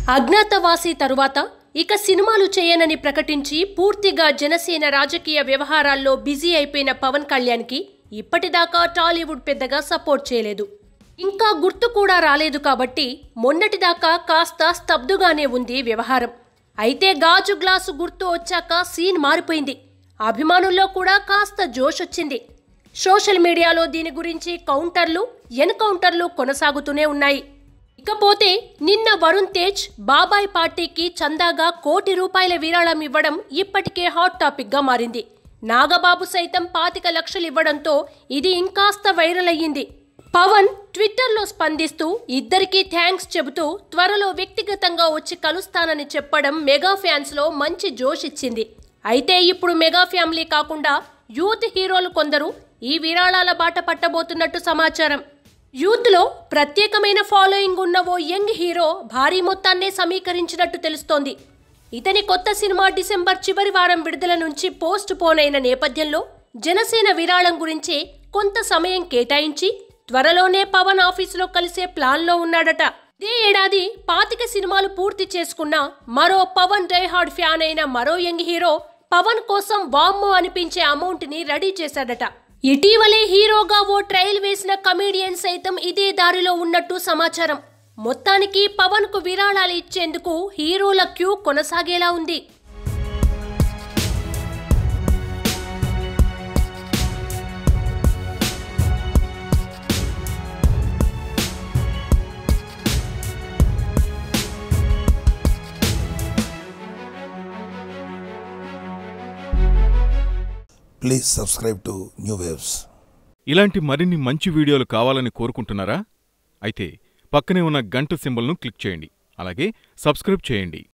అజ్ఞాతవాసి తరువాత ఇక సినిమాలు చేయనని ప్రకటించి పూర్తిగా జనసేన రాజకీయ వ్యవహారాల్లో బిజీ అయిపోయిన పవన్ కళ్యాణ్కి ఇప్పటిదాకా టాలీవుడ్ పెద్దగా సపోర్ట్ చేయలేదు ఇంకా గుర్తు కూడా రాలేదు కాబట్టి మొన్నటిదాకా కాస్త స్తబ్దుగానే ఉంది వ్యవహారం అయితే గాజు గ్లాసు గుర్తు వచ్చాక సీన్ మారిపోయింది అభిమానుల్లో కూడా కాస్త జోష్ వచ్చింది సోషల్ మీడియాలో దీని గురించి కౌంటర్లు ఎన్కౌంటర్లు కొనసాగుతూనే ఉన్నాయి ఇకపోతే నిన్న వరుణ్ తేజ్ బాబాయ్ పార్టీకి చందాగా కోటి రూపాయల విరాళం ఇవ్వడం ఇప్పటికే హాట్ టాపిక్ గా మారింది నాగబాబు సైతం పాతిక లక్షలు ఇవ్వడంతో ఇది ఇంకాస్త వైరల్ అయ్యింది పవన్ ట్విట్టర్లో స్పందిస్తూ ఇద్దరికీ థ్యాంక్స్ చెబుతూ త్వరలో వ్యక్తిగతంగా వచ్చి కలుస్తానని చెప్పడం మెగా ఫ్యాన్స్ లో మంచి జోష్ ఇచ్చింది అయితే ఇప్పుడు మెగా ఫ్యామిలీ కాకుండా యూత్ హీరోలు కొందరు ఈ విరాళాల బాట పట్టబోతున్నట్టు సమాచారం యూత్లో ప్రత్యేకమైన ఫాలోయింగ్ ఉన్న ఓ యంగ్ హీరో భారీ మొత్తాన్నే సమీకరించినట్టు తెలుస్తోంది ఇతని కొత్త సినిమా డిసెంబర్ చివరి వారం విడుదల నుంచి పోస్ట్ పోన్ అయిన నేపథ్యంలో జనసేన విరాళం గురించి కొంత సమయం కేటాయించి త్వరలోనే పవన్ ఆఫీసులో కలిసే ప్లాన్లో ఉన్నాడట ఇదే ఏడాది పాతిక సినిమాలు పూర్తి చేసుకున్న మరో పవన్ డైహార్డ్ ఫ్యాన్ అయిన మరో యంగ్ హీరో పవన్ కోసం వామ్మో అనిపించే అమౌంట్ ని రెడీ చేశాడట ఇటీవలే హీరోగా ఓ ట్రయల్ వేసిన కమీడియన్ సైతం ఇదే దారిలో ఉన్నట్టు సమాచారం మొత్తానికి పవన్ కు విరాళాలు ఇచ్చేందుకు హీరోల క్యూ కొనసాగేలా ఉంది Please subscribe to New Waves. ఇలాంటి మరిన్ని మంచి వీడియోలు కావాలని కోరుకుంటున్నారా అయితే పక్కనే ఉన్న గంట సింబల్ను క్లిక్ చేయండి అలాగే సబ్స్క్రైబ్ చేయండి